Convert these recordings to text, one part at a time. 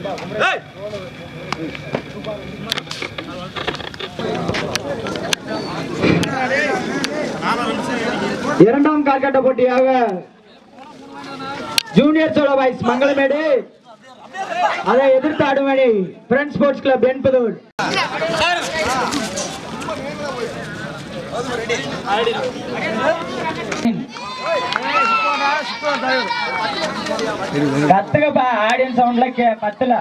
இரண்டாம் கால்கட்ட போட்டியாக junior Chola boys Mangalamedu அதை எதிர்த்து ஆடுமணி பிரெண்ட் ஸ்போர்ட்ஸ் கிளப் என்பதூர் கத்துக்கப்பா ஆடியன்ஸ் சவுண்ட்ல கே பத்தல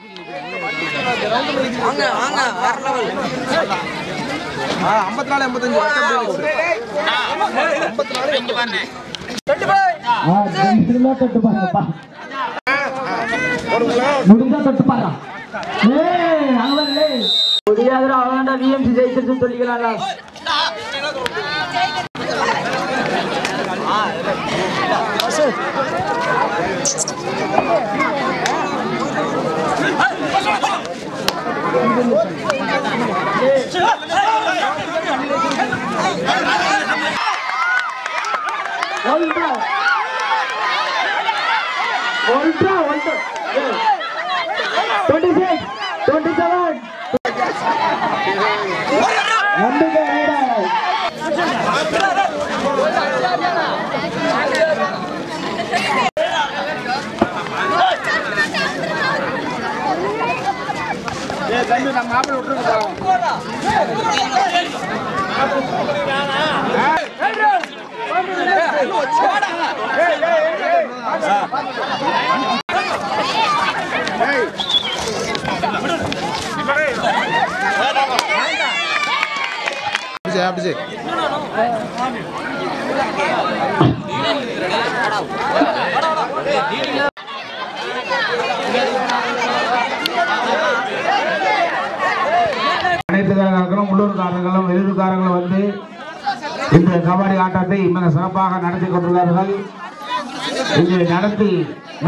ஐம்பத்தி நாலு எண்பத்தஞ்சு திரும்ப தொட்டு பாருங்கப்பா முடிஞ்சா தொட்டு பாரு முடியாதுடா அவன்டா விஎம்சி ஜெயிச்சிருச்சுன்னு சொல்லிக்கலாம்ல ஒன்றா ஒன்றா ஒன்றா டுவெண்ட்டி சிக்ஸ் டுவெண்ட்டி செவன் நம்பிக்கை ரைடர் அப்படி அப்படி செய். அனைத்து காரர்களும் உள்ளூர்காரர்களும் வெளியூர்காரர்களும் வந்து இந்த கபடி ஆட்டத்தை மிக சிறப்பாக நடத்தி கொண்டுள்ளார்கள் இங்கு நடத்தி